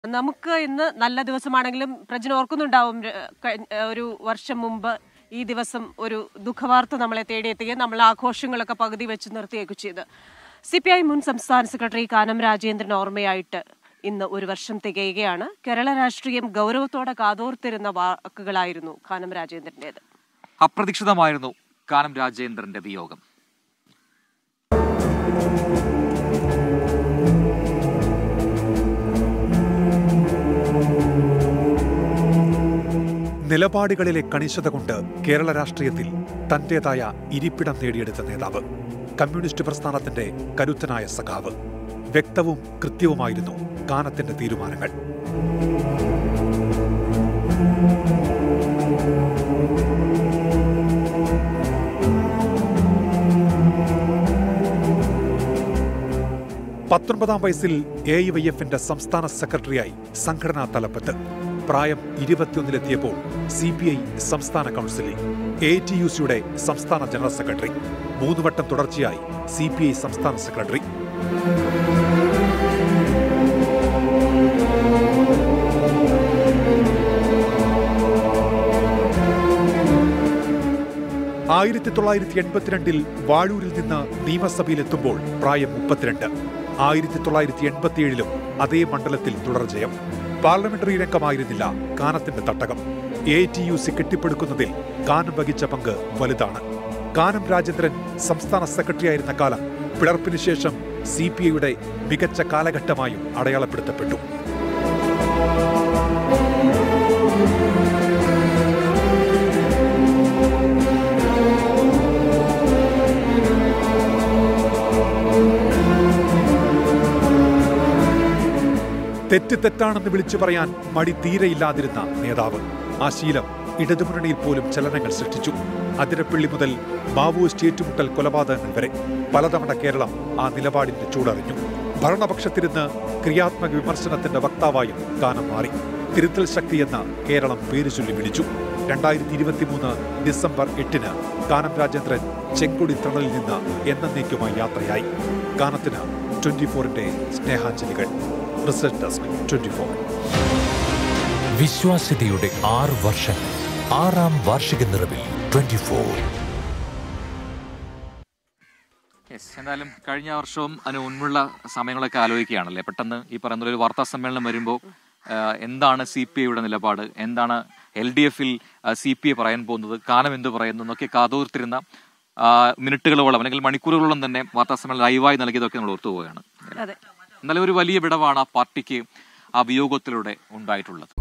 നമുക്ക് ഇന്ന് നല്ല ദിവസമാണെങ്കിലും പ്രജന ഓർക്കുന്നുണ്ടാവും ര- കഴി- ഒരു വർഷം മുമ്പ് ഈ ദിവസം ഒരു ദുഃഖവാർത്ത നമ്മളെ തേടിയെത്തുകയും നമ്മൾ ആഘോഷങ്ങളൊക്കെ പകുതി വെച്ച് നിർത്തുകയൊക്കെ ചെയ്ത് സി പി ഐ മുൻ സംസ്ഥാന സെക്രട്ടറി കാനം രാജേന്ദ്രൻ ഓർമ്മയായിട്ട് ഇന്ന് ഒരു വർഷം തികയുകയാണ് കേരള രാഷ്ട്രീയം ഗൗരവത്തോടെ കാതോർത്തിരുന്ന വാക്കുകളായിരുന്നു കാനം രാജേന്ദ്രന്റേത് അപ്രതീക്ഷിതമായിരുന്നു കാനം രാജേന്ദ്രന്റെ വിയോഗം നിലപാടുകളിലെ കണിശത കൊണ്ട് കേരള രാഷ്ട്രീയത്തിൽ തന്റേതായ ഇരിപ്പിടം നേടിയെടുത്ത നേതാവ് കമ്മ്യൂണിസ്റ്റ് പ്രസ്ഥാനത്തിന്റെ കരുത്തനായ സഖാവ് വ്യക്തവും കൃത്യവുമായിരുന്നു കാനത്തിന്റെ തീരുമാനങ്ങൾ പത്തൊൻപതാം വയസ്സിൽ എ ഐ വൈ എഫിന്റെ സംസ്ഥാന സെക്രട്ടറിയായി സംഘടനാ തലപ്പത്ത് പ്രായം ഇരുപത്തിയൊന്നിലെത്തിയപ്പോൾ സി പി ഐ സംസ്ഥാന കൗൺസിലിൽ എ ടി യു സിയുടെ സംസ്ഥാന ജനറൽ സെക്രട്ടറി മൂന്ന് വട്ടം തുടർച്ചയായി സി പി ഐ സംസ്ഥാന സെക്രട്ടറി ആയിരത്തി തൊള്ളായിരത്തി എൺപത്തിരണ്ടിൽ വാഴൂരിൽ നിന്ന് നിയമസഭയിലെത്തുമ്പോൾ പ്രായം മുപ്പത്തിരണ്ട് ആയിരത്തി തൊള്ളായിരത്തി എൺപത്തിയേഴിലും അതേ മണ്ഡലത്തിൽ തുടർജയം പാർലമെന്ററി രംഗമായിരുന്നില്ല കാനത്തിന്റെ തട്ടകം എ ടി യു സി കെട്ടിപ്പടുക്കുന്നതിൽ കാനം വഹിച്ച പങ്ക് വലുതാണ് കാനം രാജേന്ദ്രൻ സംസ്ഥാന സെക്രട്ടറിയായിരുന്ന കാലം പിളർപ്പിന് ശേഷം സി പി ഐയുടെ മികച്ച കാലഘട്ടമായും അടയാളപ്പെടുത്തപ്പെട്ടു തെറ്റ് തെറ്റാണെന്ന് വിളിച്ചു പറയാൻ മടി തീരെയില്ലാതിരുന്ന നേതാവ് ആ ശീലം ഇടതുമുന്നണിയിൽ പോലും ചലനങ്ങൾ സൃഷ്ടിച്ചു അതിരപ്പള്ളി മുതൽ മാവോയിസ്റ്റ് ഏറ്റുമുട്ടൽ കൊലപാതകങ്ങൾ വരെ പലതവണ കേരളം ആ നിലപാടിന്റെ ചൂടറിഞ്ഞു ഭരണപക്ഷത്തിരുന്ന് ക്രിയാത്മക വിമർശനത്തിന്റെ വക്താവായും കാനം മാറി തിരുത്തൽ ശക്തി എന്ന കേരളം പേര് ചൊല്ലി വിളിച്ചു രണ്ടായിരത്തി ഇരുപത്തിമൂന്ന് ഡിസംബർ എട്ടിന് കാനം രാജേന്ദ്രൻ ചെങ്കൊടി തണലിൽ നിന്ന് എന്നേക്കുമായി യാത്രയായി കാനത്തിന് ട്വന്റി ഫോറിന്റെ സ്നേഹാഞ്ജലികൾ റിസർച്ച് ഡെസ്ക് ട്വന്റി ഫോർ വിശ്വാസ്യതയുടെ ആറ് വർഷങ്ങൾ ആറാം വാർഷിക നിറവിൽ ട്വന്റി ഫോർ യെസ് എന്തായാലും കഴിഞ്ഞ വർഷവും അതിന് മുൻപുള്ള സമയങ്ങളൊക്കെ ആലോചിക്കുകയാണല്ലേ പെട്ടെന്ന് ഈ പറയുന്ന പോലെ ഒരു വാർത്താ സമ്മേളനം വരുമ്പോൾ എന്താണ് സി പി ഐയുടെ നിലപാട് എന്താണ് എൽ ഡി എഫിൽ സി പി ഐ പറയാൻ പോകുന്നത് കാലം എന്ത് പറയുന്നു എന്നൊക്കെ കാതോർത്തിരുന്ന ആ, മിനിറ്റുകളോളം അല്ലെങ്കിൽ മണിക്കൂറുകളോളം തന്നെ വാർത്താ സമ്മേളനം ലൈവായി നൽകിയതൊക്കെ നമ്മൾ ഓർത്തു പോവുകയാണ് അതെ എന്നാലും ഒരു വലിയ വിടവാണ് ആ പാർട്ടിക്ക് ആ വിയോഗത്തിലൂടെ ഉണ്ടായിട്ടുള്ളത്